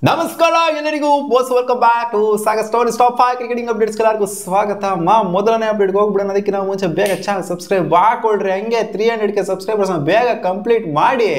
ನಮಸ್ಕಾರ ಎಲ್ಲರಿಗೂ boss welcome back to ಸಾಗ ಸ್ಟೋರಿ ಸ್ಟಾಪ್ ಫೈ ಕ್ರಿಕೆಟಿಂಗ್ ಅಪ್ಡೇಟ್ಸ್ ಎಲ್ಲರಿಗೂ ಸ್ವಾಗತ ಮಾ ಮೊದಲನೇ ಅಪ್ಡೇಟ್ಗೆ ಹೋಗ್ಬಿಡೋಣ ಅದಕ್ಕೆ ನಾವು ಮುಂಚೆ ಬೇಗ ಚಾನಲ್ ಸಬ್ಸ್ಕ್ರೈಬ್ ಹಾಕೊಳ್ರಿ ಹಂಗೆ ತ್ರೀ ಹಂಡ್ರೆಡ್ಗೆ ಸಬ್ಸ್ಕ್ರೈಬರ್ಸ್ ಬೇಗ ಕಂಪ್ಲೀಟ್ ಮಾಡಿ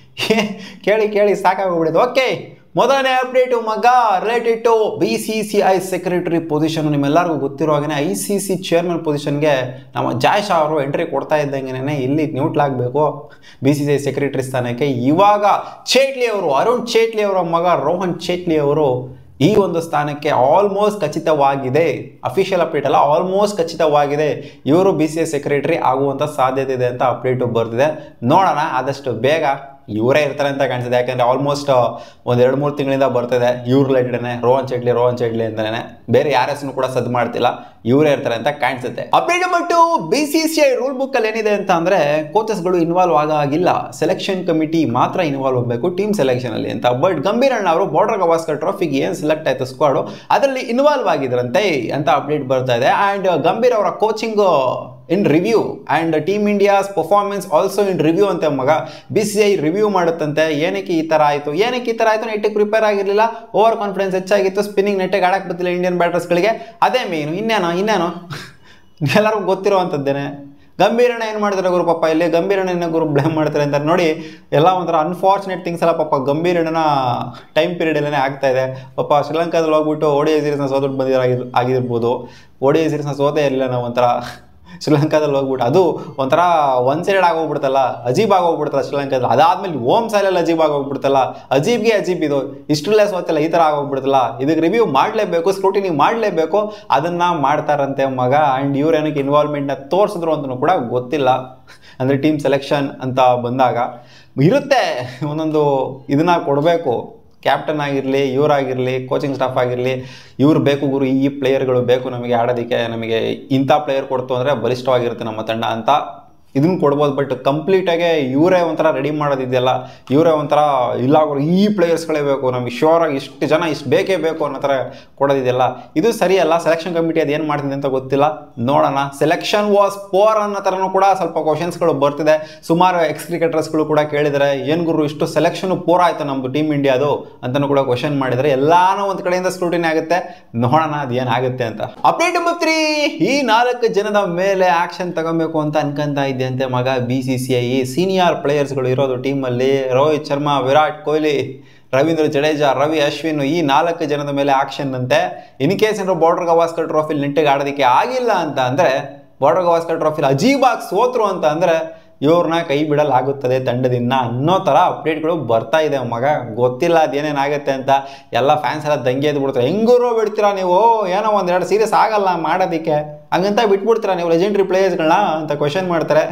ಕೇಳಿ ಕೇಳಿ ಸಾಕಾಗೋಗ್ಬಿಡಿದೆ ಓಕೆ ಮೊದಲನೇ ಅಪ್ಡೇಟು ಮಗ related to B C C I secretary position ನಿಮ್ಮೆಲ್ಲರಿಗೂ ಗೊತ್ತಿರೋ ಹಾಗೆ ಐ ಸಿ ಸಿ ಚೇರ್ಮನ್ ಪೊಸಿಷನ್ಗೆ ನಮ್ಮ ಜಾಯ್ ಶಾ ಅವರು ಎಂಟ್ರಿ ಕೊಡ್ತಾ ಇದ್ದಂಗೆ ಇಲ್ಲಿ ನ್ಯೂಟ್ಲಾಗಬೇಕು B C C I secretary ಸ್ಥಾನಕ್ಕೆ ಇವಾಗ ಚೇಟ್ಲಿ ಅವರು ಅರುಣ್ ಚೇಟ್ಲಿ ಅವರ ಮಗ ರೋಹನ್ ಚೇಟ್ಲಿ ಅವರು ಈ ಒಂದು ಸ್ಥಾನಕ್ಕೆ ಆಲ್ಮೋಸ್ಟ್ ಖಚಿತವಾಗಿದೆ ಅಫಿಷಿಯಲ್ ಅಪ್ಡೇಟ್ ಅಲ್ಲ ಆಲ್ಮೋಸ್ಟ್ ಖಚಿತವಾಗಿದೆ ಇವರು ಬಿ ಸಿ ಐ ಸೆಕ್ರೆಟರಿ ಆಗುವಂಥ ಸಾಧ್ಯತೆ ಇದೆ ಅಂತ ಅಪ್ಡೇಟು ಬರ್ತಿದೆ ನೋಡೋಣ ಆದಷ್ಟು ಬೇಗ ಇವರೇ ಇರ್ತಾರೆ ಅಂತ ಕಾಣಿಸಿದೆ ಯಾಕಂದ್ರೆ ಆಲ್ಮೋಸ್ಟ್ ಒಂದು ಎರಡು ಮೂರು ತಿಂಗಳಿಂದ ಬರ್ತಿದೆ ಇವ್ರ ರಿಲೇಟೆಡ್ನೇ ರೋಹನ್ ಚೇಟ್ಲಿ ರೋಹನ್ ಚೇಟ್ಲಿ ಅಂತಾನೆ ಬೇರೆ ಯಾರ ಹೆಸರು ಕೂಡ ಸದ್ ಮಾಡ್ತಿಲ್ಲ ಇವರೇ ಇರ್ತಾರೆ ಅಂತ ಕಾಣಿಸುತ್ತೆ ಅಪ್ಡೇಟ್ ಬಂದು B C C I rule book ಅಲ್ಲಿ ಏನಿದೆ ಅಂತ ಅಂದ್ರೆ ಕೋಚಸ್ಗಳು ಇನ್ವಾಲ್ವ್ ಆಗಾಗಿಲ್ಲ ಸೆಲೆಕ್ಷನ್ ಕಮಿಟಿ ಮಾತ್ರ ಇನ್ವಾಲ್ವ್ ಆಗಬೇಕು ಟೀಮ್ ಸೆಲೆಕ್ಷನ್ ಅಲ್ಲಿ ಅಂತ ಬಟ್ ಗಂಭೀರ್ ಅಣ್ಣ ಅವರು ಬಾರ್ಡರ್ ಗವಾಸ್ಕರ್ ಟ್ರೋಫಿಗೆ ಏನು ಸೆಲೆಕ್ಟ್ ಆಯ್ತು ಸ್ಕ್ವಾಡು ಅದರಲ್ಲಿ ಇನ್ವಾಲ್ವ್ ಆಗಿದ್ರಂತೆ ಅಂತ ಅಪ್ಡೇಟ್ ಬರ್ತಾ ಇದೆ ಅಂಡ್ ಗಂಭೀರ್ ಅವರ coaching in review and team India's performance also in review ಅಂತ ಮಗ ಬಿ ಸಿ ಐ ರಿವ್ಯೂ ಮಾಡುತ್ತಂತೆ ಏನಕ್ಕೆ ಈ ಥರ ಆಯಿತು ಏನಕ್ಕೆ ಈ ಥರ ಆಯಿತು ನೆಟ್ಟಿಗೆ ಪ್ರಿಪೇರ್ ಆಗಿರಲಿಲ್ಲ ಓವರ್ ಕಾನ್ಫಿಡೆನ್ಸ್ ಹೆಚ್ಚಾಗಿತ್ತು ಸ್ಪಿನ್ನಿಂಗ್ ನೆಟ್ಟಿಗೆ ಆಡಕ್ಕೆ ಬರ್ತಿಲ್ಲ ಇಂಡಿಯನ್ ಬ್ಯಾಟರ್ಸ್ಗಳಿಗೆ ಅದೇ ಮೇನು ಇನ್ನೇನೋ ಇನ್ನೇನೋ ಎಲ್ಲರಿಗೂ ಗೊತ್ತಿರುವಂಥದ್ದೇನೆ ಗಂಭೀರಣ್ಣ ಏನು ಮಾಡ್ತಾರೆ ಗುರು ಪಾಪ ಇಲ್ಲಿ ಗಂಭೀರಣ್ಣನ ಗುರು ಬ್ಲೇಮ್ ಮಾಡ್ತಾರೆ ಅಂತಾರೆ ನೋಡಿ ಎಲ್ಲ ಒಂಥರ ಅನ್ಫಾರ್ಚುನೇಟ್ ಥಿಂಗ್ಸ್ ಎಲ್ಲ ಪಾಪ ಗಂಭೀರಣ್ಣನ ಟೈಮ್ ಪೀರಿಯಡಲ್ಲೇ ಆಗ್ತಾ ಇದೆ ಪಾಪ ಶ್ರೀಲಂಕಾದಲ್ಲಿ ಹೋಗ್ಬಿಟ್ಟು ಓಡಿ ಸೀರೀಸ್ನ ಸೋದ್ಬಿಟ್ಟು ಬಂದಿರೋ ಆಗಿರ್ಬೋದು ಓಡಿ ಸೀರೀಸ್ನ ಸೋತೇ ಇರಲಿಲ್ಲ ನಾವು ಒಂಥರ ಶ್ರೀಲಂಕಾದಲ್ಲಿ ಹೋಗ್ಬಿಟ್ಟು ಅದು ಒಂಥರ ಒನ್ ಸೈಡ್ ಆಗೋಗ್ಬಿಡ್ತಲ್ಲ ಅಜೀಬ್ ಆಗೋಗ್ಬಿಡ್ತಲ್ಲ ಶ್ರೀಲಂಕಾದಲ್ಲಿ ಅದಾದ್ಮೇಲೆ ಓಮ್ ಸೈಲಲ್ಲಿ ಅಜೀಬ್ ಆಗೋಗ್ಬಿಡ್ತಲ್ಲ ಅಜೀಬ್ಗೆ ಅಜೀಬ್ ಇದು ಇಷ್ಟರಲ್ಲೇ ಸೋತಿಲ್ಲ ಈ ಥರ ಆಗೋಗ್ಬಿಡ್ತಲ್ಲ ಇದಕ್ಕೆ ರಿವ್ಯೂ ಮಾಡಲೇಬೇಕು ಸ್ಕ್ರೂಟಿನಿ ಮಾಡಲೇಬೇಕು ಅದನ್ನ ಮಾಡ್ತಾರಂತೆ ಮಗ ಆ್ಯಂಡ್ ಇವ್ರು ಏನಕ್ಕೆ ಇನ್ವಾಲ್ವ್ಮೆಂಟ್ನ ತೋರಿಸಿದ್ರು ಅಂತಲೂ ಕೂಡ ಗೊತ್ತಿಲ್ಲ ಅಂದರೆ ಟೀಮ್ ಸೆಲೆಕ್ಷನ್ ಅಂತ ಬಂದಾಗ ಇರುತ್ತೆ ಒಂದೊಂದು ಇದನ್ನ ಕೊಡಬೇಕು ಕ್ಯಾಪ್ಟನ್ ಆಗಿರಲಿ ಇವರಾಗಿರಲಿ ಕೋಚಿಂಗ್ ಸ್ಟಾಫ್ ಆಗಿರಲಿ ಇವ್ರು ಬೇಕು ಗುರು ಈ ಪ್ಲೇಯರ್ಗಳು ಬೇಕು ನಮಗೆ ಆಡೋದಕ್ಕೆ ನಮಗೆ ಇಂಥ ಪ್ಲೇಯರ್ ಕೊಡ್ತು ಅಂದರೆ ಬಲಿಷ್ಠವಾಗಿರುತ್ತೆ ನಮ್ಮ ತಂಡ ಅಂತ ಇದನ್ನು ಕೊಡ್ಬೋದು ಬಟ್ ಕಂಪ್ಲೀಟಾಗೆ ಇವರೇ ಒಂಥರ ರೆಡಿ ಮಾಡೋದಿದೆಯಲ್ಲ ಇವರೇ ಒಂಥರ ಇಲ್ಲ ಗುರು ಈ ಪ್ಲೇಯರ್ಸ್ಗಳೇ ಬೇಕು ನಮಗೆ ಶ್ಯೂರಾಗಿ ಇಷ್ಟು ಜನ ಇಷ್ಟು ಬೇಕೇ ಬೇಕು ಅನ್ನೋ ಥರ ಕೊಡೋದಿದೆಯಲ್ಲ ಇದು ಸರಿಯಲ್ಲ ಸೆಲೆಕ್ಷನ್ ಕಮಿಟಿ ಅದು ಏನು ಮಾಡ್ತಿದೆ ಅಂತ ಗೊತ್ತಿಲ್ಲ ನೋಡೋಣ ಸೆಲೆಕ್ಷನ್ ವಾಸ್ ಪೋರ್ ಅನ್ನೋ ಥರನೂ ಕೂಡ ಸ್ವಲ್ಪ ಕ್ವಶನ್ಸ್ಗಳು ಬರ್ತಿದೆ ಸುಮಾರು ಎಕ್ಸ್ ಕ್ರಿಕೆಟರ್ಸ್ಗಳು ಕೂಡ ಕೇಳಿದರೆ ಏನು ಗುರು ಇಷ್ಟು ಸೆಲೆಕ್ಷನ್ ಪೋರ್ ಆಯಿತು ನಮ್ಮದು ಟೀಮ್ ಇಂಡಿಯಾದು ಅಂತಲೂ ಕೂಡ ಕ್ವಶನ್ ಮಾಡಿದರೆ ಎಲ್ಲಾನು ಒಂದು ಕಡೆಯಿಂದ ಸ್ಕ್ರೂಟಿನಿ ಆಗುತ್ತೆ ನೋಡೋಣ ಅದು ಏನಾಗುತ್ತೆ ಅಂತ ಅಪ್ಡೇಟ್ ನಂಬರ್ ತ್ರೀ ಈ ನಾಲ್ಕು ಜನದ ಮೇಲೆ ಆಕ್ಷನ್ ತಗೊಬೇಕು ಅಂತ ಅನ್ಕೊಂತ ಇದ್ದೆ ಅಂತೆ ಮಗ B C C I senior ಪ್ಲೇಯರ್ಸ್ಗಳು ಇರೋದು ಟೀಮಲ್ಲಿ ರೋಹಿತ್ ಶರ್ಮಾ ವಿರಾಟ್ ಕೊಹ್ಲಿ ರವೀಂದ್ರ ಜಡೇಜಾ ರವಿ ಅಶ್ವಿನ್ ಈ ನಾಲ್ಕು ಜನದ ಮೇಲೆ ಆಕ್ಷನ್ ಅಂತೆ ಇನ್ ಕೇಸ್ ಏನಾದ್ರು ಬಾರ್ಡರ್ ಗವಾಸ್ಕರ್ ಟ್ರೋಫಿಲಿ ನೆಟ್ಟಿಗೆ ಆಡೋದಕ್ಕೆ ಆಗಿಲ್ಲ ಅಂತ ಅಂದರೆ ಬಾರ್ಡರ್ ಗವಾಸ್ಕರ್ ಟ್ರೋಫಿಲಿ ಅಜೀಬಾಗಿ ಸೋತ್ರು ಅಂತ ಅಂದರೆ ಇವ್ರನ್ನ ಕೈ ಬಿಡಲಾಗುತ್ತದೆ ತಂಡದಿಂದ ಅನ್ನೋ ಥರ ಅಪ್ಡೇಟ್ಗಳು ಬರ್ತಾ ಇದೆ ಮಗ ಗೊತ್ತಿಲ್ಲ ಅದೇನೇನಾಗುತ್ತೆ ಅಂತ ಎಲ್ಲ ಫ್ಯಾನ್ಸ್ ಎಲ್ಲ ದಂಗೆ ಎದ್ದು ಬಿಡ್ತಾರೆ ಹೆಂಗೂರು ಬಿಡ್ತೀರಾ ನೀವು ಏನೋ ಒಂದೆರಡು ಸೀರಿಯಸ್ ಆಗಲ್ಲ ಮಾಡೋದಕ್ಕೆ ಹಂಗಂತ ಬಿಟ್ಬಿಡ್ತೀರಾ ನೀವು ಲೆಜೆಂಡ್ರಿ ಪ್ಲೇಯರ್ಸ್ಗಳನ್ನ ಅಂತ ಕ್ವಶನ್ ಮಾಡ್ತಾರೆ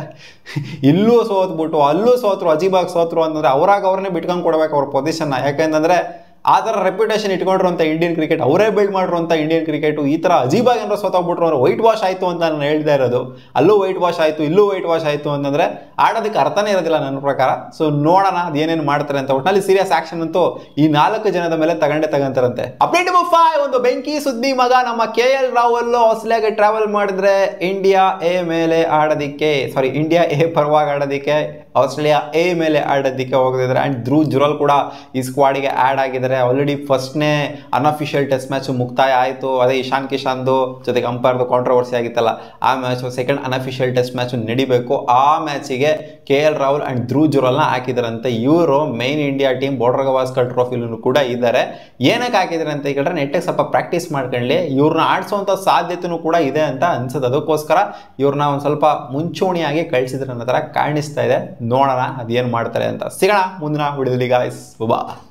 ಇಲ್ಲೂ ಸೋತ್ಬಿಟ್ಟು ಅಲ್ಲೂ ಸೋತ್ರು ಅಜೀಬಾಗಿ ಸೋತ್ರು ಅಂತಂದರೆ ಅವ್ರಾಗ ಅವ್ರನ್ನೇ ಬಿಟ್ಕೊಂಡು ಕೊಡ್ಬೇಕು ಅವ್ರ ಪೊಸಿಷನ್ನ ಯಾಕೆಂತಂದರೆ ಆ ಥರ ರೆಪ್ಯುಟೇಷನ್ ಇಟ್ಕೊಂಡ್ರು ಅಂತ ಇಂಡಿಯನ್ ಕ್ರಿಕೆಟ್ ಅವರೇ ಬಿಲ್ಡ್ ಮಾಡ್ರು ಅಂತ ಇಂಡಿಯನ್ ಕ್ರಿಕೆಟು ಈ ಥರ ಅಜೀಬಾಗಿ ಏನಾರು ಸೋತೋಗ್ಬಿಟ್ರು ಅಂದ್ರೆ ವೈಟ್ ವಾಶ್ ಆಯಿತು ಅಂತ ನಾನು ಹೇಳ್ತಾ ಇರೋದು ಅಲ್ಲೂ ವೈಟ್ ವಾಶ್ ಆಯಿತು ಇಲ್ಲೂ ವೈಟ್ ವಾಶ್ ಆಯಿತು ಅಂತಂದರೆ ಆಡೋದಕ್ಕೆ ಅರ್ಥನೇ ಇರೋದಿಲ್ಲ ನನ್ನ ಪ್ರಕಾರ ಸೊ ನೋಡೋಣ ಅದೇನೇನು ಮಾಡ್ತಾರೆ ಅಂತ ಒಟ್ಟಿನಲ್ಲಿ ಸೀರಿಯಸ್ ಆಕ್ಷನ್ ಅಂತೂ ಈ ನಾಲ್ಕು ಜನದ ಮೇಲೆ ತಗೊಂಡೇ ತಗೊಂತಾರಂತೆ ಅಪ್ಡೇಟ್ ನಂಬರ್ ಫೈವ್ ಒಂದು ಬೆಂಕಿ ಸುದ್ದಿ ಮಗ ನಮ್ಮ ಕೆ ಎಲ್ ರಾಹುಲ್ ಆಸ್ಟ್ರೇಲಿಯಾಗೆ ಟ್ರಾವೆಲ್ ಮಾಡಿದ್ರೆ ಇಂಡಿಯಾ ಎ ಮೇಲೆ ಆಡೋದಿಕ್ಕೆ ಸಾರಿ ಇಂಡಿಯಾ ಎ ಪರವಾಗಿ ಆಡೋದಿಕ್ಕೆ ಆಸ್ಟ್ರೇಲಿಯಾ ಎ ಮೇಲೆ ಆಡೋದಕ್ಕೆ ಹೋಗ್ತಿದ್ದಾರೆ ಆ್ಯಂಡ್ ಧ್ರುವ್ ಜುರಲ್ ಕೂಡ ಈ ಸ್ಕ್ವಾಡಿಗೆ ಆ್ಯಡ್ ಆಗಿದ್ದಾರೆ ಆಲ್ರೆಡಿ ಫಸ್ಟ್ನೇ ಅನ್ಅಫಿಷಿಯಲ್ ಟೆಸ್ಟ್ ಮ್ಯಾಚು ಮುಕ್ತಾಯ ಆಯಿತು ಅದೇ ಇಶಾನ್ ಕಿಶಾನ್ದು ಜೊತೆಗೆ ಅಂಪೈರ್ದು ಕಾಂಟ್ರವರ್ಸಿ ಆಗಿತ್ತಲ್ಲ ಆ match second unofficial test match ನಡಿಬೇಕು ಆ ಮ್ಯಾಚಿಗೆ K L Rahul and Dhruv ಜುರಲ್ನ ಹಾಕಿದಾರಂತೆ ಇವರು main India team Border Gavaskar ಟ್ರೋಫಿಲೂ ಕೂಡ ಇದ್ದಾರೆ ಏನಕ್ಕೆ ಹಾಕಿದ್ದಾರೆ ಅಂತ ಕೇಳಿದ್ರೆ ನೆಟ್ಟಿಗೆ ಸ್ವಲ್ಪ ಪ್ರಾಕ್ಟೀಸ್ ಮಾಡ್ಕೊಳ್ಳಿ ಇವ್ರನ್ನ ಆಡಿಸುವಂಥ ಸಾಧ್ಯತೆನೂ ಕೂಡ ಇದೆ ಅಂತ ಅನ್ಸುತ್ತೆ ಅದಕ್ಕೋಸ್ಕರ ಇವ್ರನ್ನ ಒಂದು ಸ್ವಲ್ಪ ಮುಂಚೂಣಿಯಾಗಿ ಕಳಿಸಿದ್ರೆ ಅನ್ನೋ ಥರ ಕಾಣಿಸ್ತಾ ಇದೆ ನೋಡೋಣ ಅದೇನು ಮಾಡ್ತಾರೆ ಅಂತ ಸಿಗೋಣ ಮುಂದಿನ ವಿಡಿಯೋದಲ್ಲಿ ಗಾಯ್ಸ್ ಬಾ